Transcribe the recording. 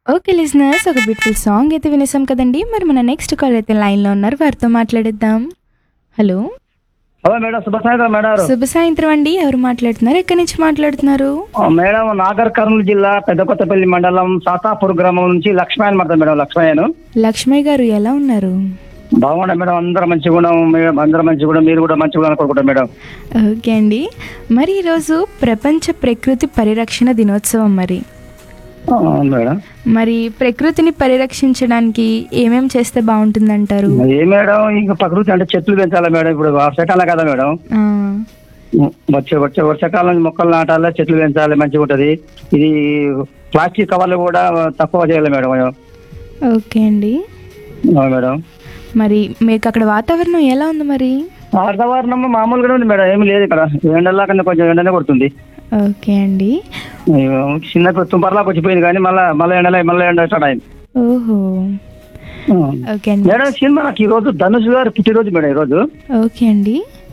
Okay listeners ఒక beautiful song అయితే వినేసాం కదండి మరి మన నెక్స్ట్ కాల్ అయితే లైన్లో ఉన్నారు వారితో మాట్లాడిద్దాం హలో హలో మేడం శుభ సాయంత్రం మేడం గారు. శుభ సాయంత్రం అండి ఎవరు మాట్లాడుతున్నారు ఎక్కడి నుంచి మాట్లాడుతున్నారు ఆ, మేడం నాగర్ కర్నూలు జిల్లా పెద్దకొత్తపల్లి మండలం సాతాపూర్ గ్రామం నుంచి లక్ష్మయ్య మాట్లాడు మేడం లక్ష్మయ్యను లక్ష్మయ్య గారు ఎలా ఉన్నారు బాగుండే మేడం అందరం మంచిగా ఉన్నాం మేడం అందరం మంచిగా కూడా మీరు కూడా మంచిగా ఉండాలని కోరుకుంటాం మేడం ఓకే అండి మరి ఈరోజు ప్రపంచ ప్రకృతి పరిరక్షణ దినోత్సవం మరి ఆ, అవును మేడం మరి ప్రకృతిని పరిరక్షించడానికి ఏమేం చేస్తే బాగుంటుందంటారు ఏ మేడం ఇంకా ప్రకృతి అంటే చెట్లు పెంచాలి మేడం ఇప్పుడు వర్షాకాలం కదా మేడం ఆ, వచ్చే వచ్చే వర్షాకాలం మొక్కలు నాటాలి చెట్లు పెంచాలి మంచిగా ఉంటది ఇది ప్లాస్టిక్ కవర్లు కూడా తక్కువ చేయాలి మేడం ఓకే అండి అవును మేడం మరి మీకు అక్కడ వాతావరణం ఎలా ఉంది మరి వాతావరణం మామూలుగానే ఉంది మేడం ఏమీ లేదు ఇక్కడ ఎండలా కన్నా కొంచెం ఎండనే కొడుతుంది ఓకే అండి అయ్యో, చిన్న తుంపర్లాగా వచ్చిపోయింది కానీ మళ్ళీ మళ్ళీ ఎండలే మళ్ళీ ఎండ స్టార్ట్ అయింది ఓహో ఓకే అండి మేడం సినిమా నాకు ఈ రోజు ధనుష్ గారు పుట్టినరోజు మేడం ఈ రోజు ఓకే అండి